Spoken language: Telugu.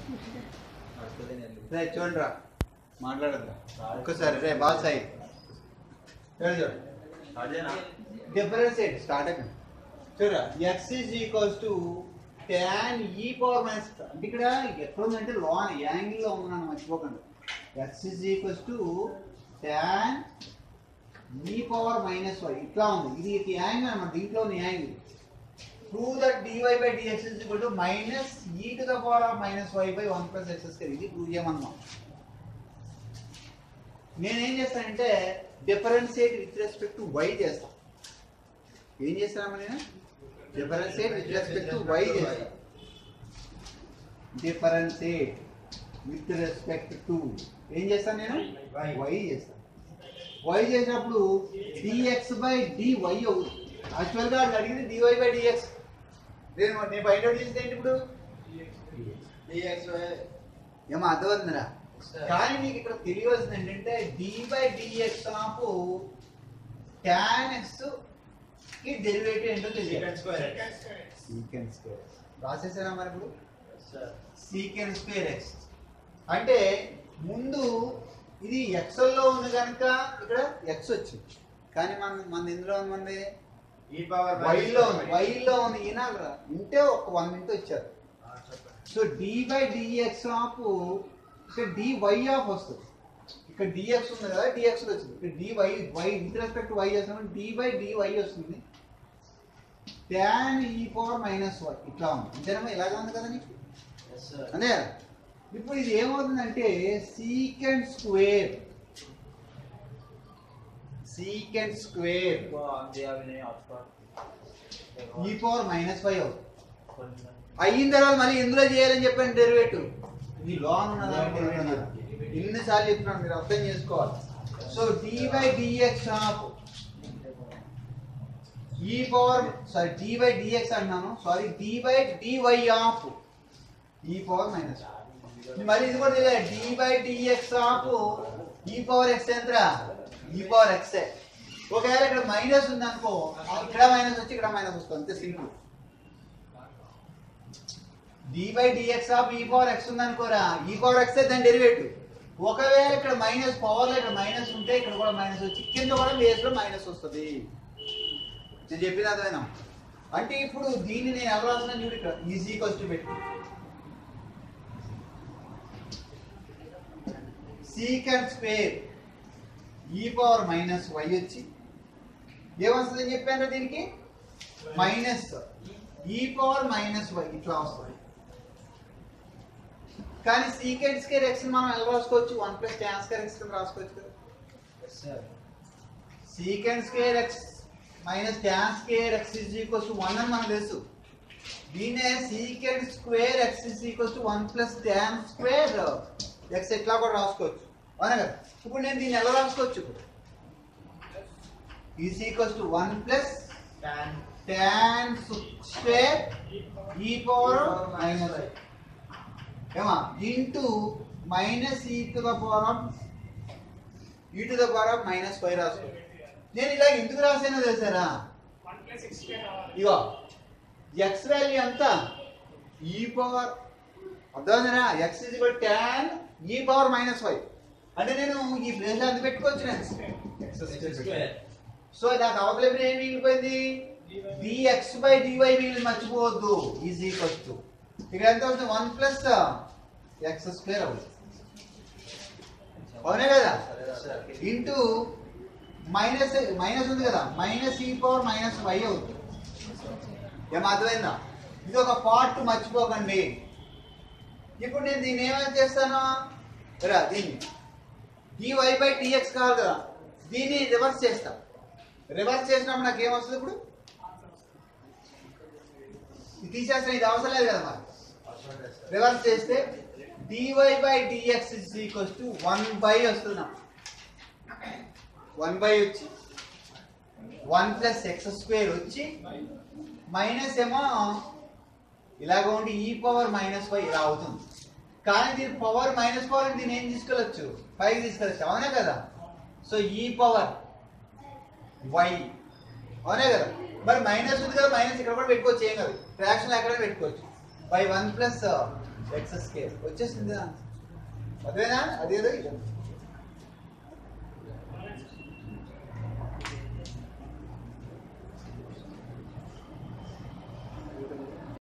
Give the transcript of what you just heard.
రే చూడరా మాట్లాడదురా ఒక్కసారి రే బాల్ సాయి చూడు చూడు డిఫరెన్స్ ఏంటి స్టార్ట్ అయిపోయింది చూడరా x is equals to tan e power minus అంటే ఇక్కడ ఎక్కడ ఉందంటే లోన్ యాంగిల్లో ఉందని మర్చిపోకండి x is equals to tan e power minus y ఇట్లా ఉంది ఇది యాంగిల్ అన్నమాట దీంట్లో ఉన్న angle prove that dy by dx is equal to minus e to the power of minus y by 1 plus x square ఇది ప్రూవ్ చేయమన్నాం నేనేం చేస్తానంటే differentiate with respect to y చేస్తా ఏం చేస్తానమ్మా నేను differentiate with respect to y చేస్తా డిఫరెన్షియేట్ విత్ రెస్పెక్ట్ టు ఏం చేస్తాను నేను y చేస్తాను y చేసినప్పుడు dx by dy అవుతుంది యాక్చువల్గా అది అడిగింది dy బై dx నేను నేను బయట చేసింది ఏంటి ఇప్పుడు ఏమో అర్థమవుతుందిరా కానీ నీకు ఇక్కడ తెలియవలసింది ఏంటంటే d by dx of tan x కి డెరివేటివ్ ఏంటో తెలియదు సీకెన్ స్క్వేర్ రాసేసారా మరి ఇప్పుడు సీకెన్ స్క్వేర్ ఎక్స్ అంటే ముందు ఇది ఎక్సెల్ లో ఉంది కనుక ఇక్కడ ఎక్స్ వచ్చింది కానీ మన మన ఎందులో ఉంది మనది వైలో ఉంది వైలో ఉంది ఈనాలరా ఉంటే ఒక వన్ మినిట్ వచ్చారు so d by dx of ఇక్కడ డి వై ఆఫ్ వస్తుంది ఇక్కడ డిఎక్స్ ఉంది కదా డిఎక్స్ వచ్చింది ఇక్కడ d y y with respect y చేస్తాం డి బై డి వై వస్తుంది tan e power minus y ఇట్లా ఉంది అంతేనా ఇలాగే ఉంది కదా నీకు అంతే కదా ఇప్పుడు ఇది ఏమవుతుందంటే secant square secant square e power minus five అవుతుంది అయిన తర్వాత మళ్ళీ ఇందులో చేయాలని చెప్పాను డెరివేటివ్ ఇది లోన్ ఉన్నదా ఎన్నిసార్లు చెప్తున్నాను మీరు అర్థం చేసుకోవాలి so d by dx of e power sorry d by dx అంటున్నాను sorry d by dy of e power minus మరి ఇది కూడా తెలియదు d by dx of e power x ఎంతరా ఈ పవర్ ఎక్స్ ఒకవేళ ఇక్కడ మైనస్ ఉంది అనుకో ఇక్కడ మైనస్ వచ్చి ఇక్కడ మైనస్ వస్తుంది అంతే simple d by dx of e power x ఉంది అనుకోరా ఈ పవర్ ఎక్స్ దాని డెరివేటివ్ ఒకవేళ ఇక్కడ మైనస్ పవర్ లో ఇక్కడ మైనస్ ఉంటే ఇక్కడ కూడా మైనస్ వచ్చి కింద కూడా బేస్ లో మైనస్ వస్తుంది నేను చెప్పిన అర్థమైనా అంటే ఇప్పుడు దీన్ని నేను ఎలా రాసిన చూడు ఇక్కడ ఈజీ ఈక్వల్స్ పెట్టి secant square e power minus y వచ్చి ఏమొస్తుందని చెప్పాను దీనికి మైనస్ ఈ పవర్ మైనస్ వై ఇట్లా వస్తుంది కానీ సీకెండ్ స్కేర్ ఎక్స్ మనం ఎలా రాసుకోవచ్చు one plus tan square x కింద రాసుకోవచ్చు కదా secant square x minus tan square x is equals to one అని మనకు తెలుసు దీనే secant square x is equals to one plus tan square x ఎట్లా కూడా రాసుకోవచ్చు అవునా కదా ఇప్పుడు నేను దీన్ని ఎలా రాసుకోవచ్చు ఇప్పుడు is equals to one plus tan square e power minus ఏమా into minus e to the power of e to the power of minus five రాసుకో నేను ఇలా ఎందుకు రాసానో తెలుసారా ఇగో ఎక్స్ వాల్యూ ఎంత ఈ పవర్ అర్థమైందిరా x is equal tan e power minus five అంటే నేను ఈ ప్లేస్ లో ఎంత పెట్టుకోవచ్చు నేను సో నాకు అవతల ఏం మిగిలిపోయింది డిఎక్స్ బై డివై మిగిలి మర్చిపోవద్దు ఈజ్ ఈక్వల్స్ టు ఇక్కడ ఎంత అవుతుంది వన్ ప్లస్ ఎక్స్ స్క్వేర్ అవుతుంది అవునే కదా ఇంటూ మైనస్ మైనస్ ఉంది కదా మైనస్ ఈ పవర్ మైనస్ వై అవుతుంది ఏం అర్థమైందా ఇది ఒక పార్ట్ మర్చిపోకండి ఇప్పుడు నేను దీన్ని ఏమైనా చేస్తాను రా దీన్ని డివై బై డిఎక్స్ కావాలి కదా దీన్ని రివర్స్ చేస్తా రివర్స్ చేసినప్పుడు నాకు ఏమొస్తుంది ఇప్పుడు ఇది తీసేస్తా ఇది అవసరం లేదు కదా మరి రివర్స్ చేస్తే dy by dx is equals to one by వస్తున్నాం వన్ బై వచ్చి వన్ ప్లస్ ఎక్స్ స్క్వేర్ వచ్చి మైనస్ ఏమో ఇలాగ ఉండి ఈ పవర్ మైనస్ ఫైవ్ ఇలా అవుతుంది కానీ దీని పవర్ మైనస్ పవర్ దీన్ని ఏం తీసుకెళ్ళచ్చు ఫైవ్ తీసుకెళ్ళచ్చు అవునే కదా సో ఈ పవర్ వై అవునే కదా మరి మైనస్ ఉంది కదా మైనస్ ఇక్కడ కూడా పెట్టుకోవచ్చు ఏం కాదు ఫ్రాక్షన్ ఎక్కడ పెట్టుకోవచ్చు by one plus x square వచ్చేసింది అదేనా అదేదో ఇది